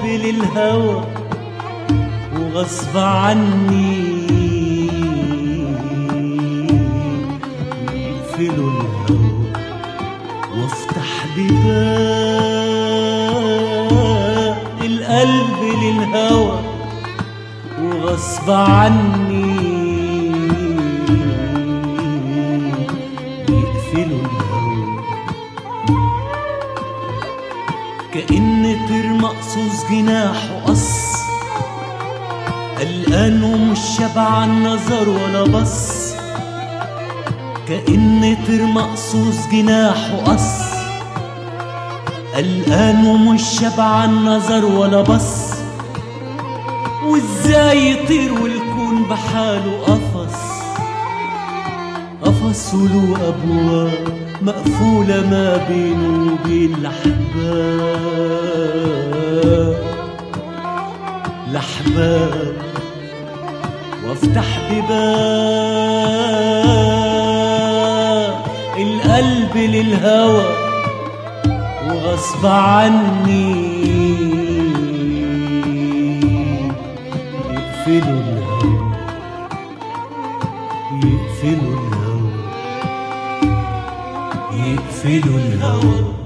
القلب للهوى وغصب عني يقفلوا الهوى وافتح بباب القلب للهوى وغصب عني يقفلوا الهوى كأن طير مقصوص جناحه قص قلقان ومش شبعان نظر ولا بص كأن طير مقصوص جناحه قص قلقان ومش شبعان نظر ولا بص وازاي يطير والكون بحاله قفص قفص وله أبواب مقفولة ما بينه وبين الأحباب الأحباب وافتح بباب القلب للهوى وغصب عني يقفلوا الهوى يقفلوا الهوى يقفلوا الهوى